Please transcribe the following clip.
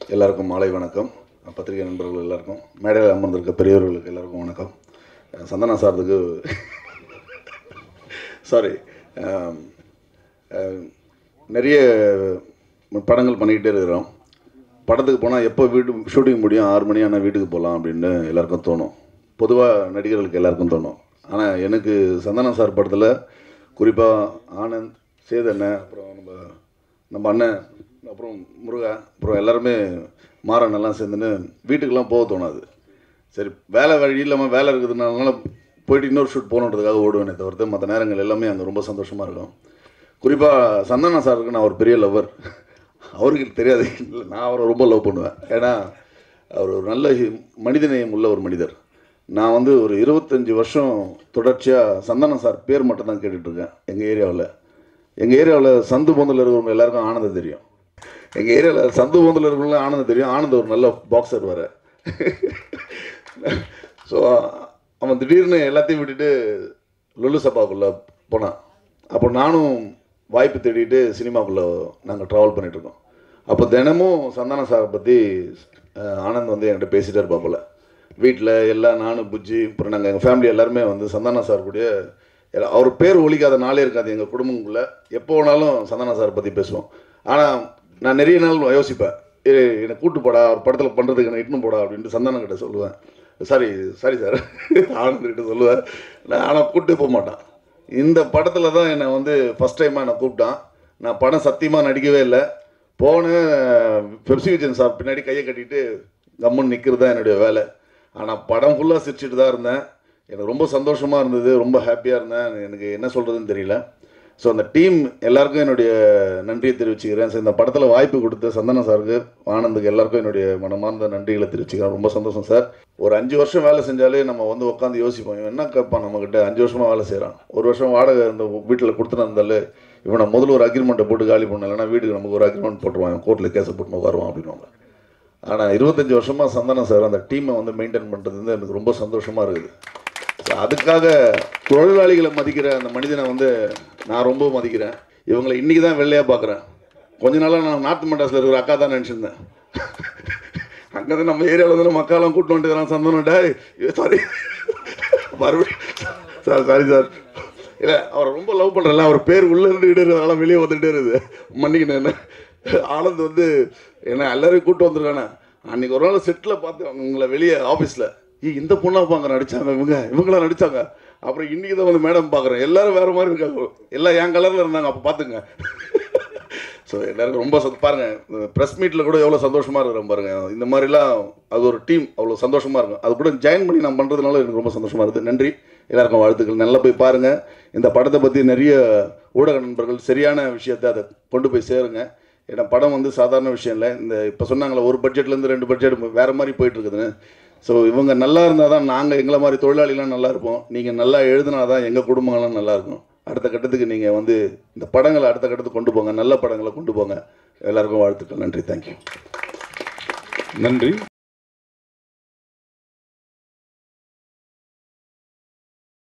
எல்லாருக்கும் மாலை வணக்கம் பத்திரிகை நண்பர்கள் எல்லாருக்கும் மேடையில் அமர்ந்திருக்க பெரியவர்களுக்கு எல்லாருக்கும் வணக்கம் அஹ் சந்தனா சார்துக்கு சாரி நிறைய படங்கள் பண்ணிக்கிட்டே இருக்கிறோம் படத்துக்கு போனால் எப்போ வீட்டு ஷூட்டிங் முடியும் ஆறு மணி ஆனால் வீட்டுக்கு போகலாம் அப்படின்னு எல்லாருக்கும் தோணும் பொதுவாக நடிகர்களுக்கு எல்லாருக்கும் தோணும் ஆனால் எனக்கு சந்தனா சார் படத்தில் குறிப்பாக ஆனந்த் சேதண்ணன் அப்புறம் நம்ம நம்ம அண்ணன் அப்புறம் முருகா அப்புறம் எல்லாருமே மாறன் எல்லாம் சேர்ந்துன்னு வீட்டுக்கெல்லாம் போக தோணாது சரி வேலை வழி இல்லாமல் வேலை இருக்கிறதுனால போயிட்டு இன்னொரு ஷூட் போகணுன்றதுக்காக ஓடுவேனே தவிர்த்து மற்ற நேரங்கள் எல்லாமே அங்கே ரொம்ப சந்தோஷமாக இருக்கும் குறிப்பாக சந்தனா சாருக்கு நான் ஒரு பெரிய லவ்வர் அவருக்கு தெரியாது இல்லை நான் அவரை ரொம்ப லவ் பண்ணுவேன் ஏன்னா அவர் ஒரு நல்ல ஹி- மனிதநேயம் உள்ள ஒரு மனிதர் நான் வந்து ஒரு இருபத்தஞ்சி வருஷம் தொடர்ச்சியாக சந்தனம் சார் பேர் மட்டும் தான் கேட்டுட்ருக்கேன் எங்கள் ஏரியாவில் எங்கள் ஏரியாவில் சந்து பொந்தில் இருக்கிறவங்க எல்லாருக்கும் ஆனந்தம் தெரியும் எங்கள் ஏரியாவில் சந்து பொந்தில் இருக்கிறவங்களும் ஆனந்தம் தெரியும் ஆனந்த் ஒரு நல்ல பாக்ஸர் வர ஸோ அவன் திடீர்னு எல்லாத்தையும் விட்டுட்டு லுல்லு சபாக்குள்ளே போனான் அப்போ நானும் வாய்ப்பு தேடிட்டு சினிமாக்குள்ளே நாங்கள் ட்ராவல் பண்ணிகிட்ருக்கோம் அப்போ தினமும் சந்தான சாரை பற்றி ஆனந்த் வந்து என்கிட்ட பேசிகிட்டே இருப்பாப்புல வீட்டில் எல்லாம் நானும் புஜ்ஜி அப்புறம் நாங்கள் எங்கள் ஃபேமிலி எல்லாருமே வந்து சந்தான சார் கூடயே எல்லா- அவர் பேர் ஒழிக்காத நாளே இருக்காது எங்கள் குடும்பங்களுக்குள்ள எப்போ வேணாலும் சந்தான சார் பற்றி பேசுவோம் ஆனால் நான் நிறைய நாள் யோசிப்பேன் ஏய், என்னை கூட்டு போடா அவர் படத்தில் பண்ணுறதுக்கு என்னை இட்டுன்னு போடா அப்படின்ட்டு சந்தானம் கிட்ட சொல்லுவேன் சாரி சாரி சார் ஆனந்த் கிட்ட சொல்லுவேன் நான் ஆனால் கூப்பிட்டு போக மாட்டான் இந்த படத்தில் தான் என்னை வந்து ஃபஸ்ட் டைமாக என்னை கூப்பிட்டான் நான் படம் சத்தியமாக நடிக்கவே இல்லை போனேன் பெப்சி விஜயன் சார் பின்னாடி கையை கட்டிட்டு கம்முன்னு நிற்கிறது தான் என்னுடைய வேலை ஆனால் படம் ஃபுல்லாக சிரிச்சிட்டு தான் இருந்தேன் எனக்கு ரொம்ப சந்தோஷமாக இருந்தது ரொம்ப ஹாப்பியாக இருந்தேன் எனக்கு என்ன சொல்கிறதுன்னு தெரியல ஸோ அந்த டீம் எல்லாருக்கும் என்னுடைய நன்றியை தெரிவிச்சுக்கிறேன் ஸோ இந்த படத்தில் வாய்ப்பு கொடுத்த சந்தன சாருக்கு ஆனந்துக்கு எல்லாருக்கும் என்னுடைய மனமார்ந்த நன்றிகளை தெரிவிச்சுக்கிறேன் ரொம்ப சந்தோஷம் சார் ஒரு அஞ்சு வருஷம் வேலை செஞ்சாலே நம்ம வந்து உட்காந்து யோசிப்போம் இவன் என்ன கேட்பான் நம்மக்கிட்ட அஞ்சு வருஷமாக வேலை செய்கிறான் ஒரு வருஷம் வாடகை இந்த வீட்டில் கொடுத்துட்டு இருந்தாலே இவனை முதல்ல ஒரு அக்ரிமெண்ட்டை போட்டு காலி பண்ண இல்லைன்னா வீட்டுக்கு நமக்கு ஒரு அக்ரிமெண்ட் போட்டுருவான் கோர்ட்டில் கேஸை போட்டு உட்காருவான் அப்படின்வாங்க ஆனால் இருபத்தஞ்சி வருஷமாக சந்தானம் சார் அந்த டீமை வந்து மெயின்டைன் பண்ணுறது வந்து எனக்கு ரொம்ப சந்தோஷமாக இருக்குது So, அதுக்காக தொழிலாளிகளை மதிக்கிற அந்த மனிதனை வந்து நான் ரொம்ப மதிக்கிறேன் இவங்களை இன்றைக்கி தான் வெள்ளையாக பார்க்குறேன் கொஞ்ச நாளாக நான் நார்த் மெட்ராஸில் இருக்கிற அக்கா தான் நினச்சிருந்தேன் அங்கே தான் நம்ம ஏரியாவில் வந்து நம்ம அக்காலாம் கூட்டு வந்துட்டு சந்தனம் டே சாரி மறுபடியும் சார் சாரி சார் இல்லை அவரை ரொம்ப லவ் பண்ணுறல அவர் பேர் உள்ளே இருந்துக்கிட்டே இருக்கிறதால வெளியே வந்துகிட்டே இருக்குது மன்னிக்கணும் என்ன ஆனந்த் வந்து என்ன எல்லாரையும் கூட்டு வந்திருக்கானே அன்னைக்கு ஒரு நாள் செட்டில் பார்த்து உங்களை வெளியே ஆஃபீஸில் ஏ இந்த பொண்ணா பாங்க நடிச்சாங்க இவங்க இவங்களா நடிச்சாங்க அப்புறம் இன்னைக்கு தான் வந்து மேடம் பார்க்குறேன் எல்லாரும் வேற மாதிரி இருக்காங்க எல்லாம் என் கலரில் இருந்தாங்க அப்போ பார்த்துங்க ஸோ எல்லாருக்கும் ரொம்ப சந்தோ- பாருங்க ப்ரெஸ் மீட்டில் கூட எவ்வளோ சந்தோஷமா இருக்கிறோம் பாருங்க இந்த மாதிரிலாம் அது ஒரு டீம் அவ்வளோ சந்தோஷமா இருக்கும் அது கூட ஜாயின் பண்ணி நான் பண்ணுறதுனால எனக்கு ரொம்ப சந்தோஷமா இருக்குது நன்றி எல்லாருக்கும் வாழ்த்துக்கள் நல்லா போய் பாருங்க இந்த படத்தை பற்றி நிறைய ஊடக நண்பர்கள் சரியான விஷயத்தை அதை கொண்டு போய் சேருங்க ஏன்னா படம் வந்து சாதாரண விஷயம் இல்லை இந்த இப்போ சொன்னாங்களே ஒரு பட்ஜெட்லேருந்து ரெண்டு பட்ஜெட் வேறு மாதிரி போயிட்டு இருக்குதுன்னு ஸோ இவங்க நல்லா இருந்தால் தான் நாங்கள் எங்களை மாதிரி தொழிலாளிலாம் நல்லா இருப்போம் நீங்கள் நல்லா எழுதினா தான் எங்கள் குடும்பங்கள்லாம் நல்லா இருக்கும் அடுத்த கட்டத்துக்கு நீங்கள் வந்து இந்த படங்களை அடுத்த கட்டத்துக்கு கொண்டு போங்க நல்ல படங்களை கொண்டு போங்க எல்லாருக்கும் வாழ்த்துக்கள் நன்றி தேங்க்யூ நன்றி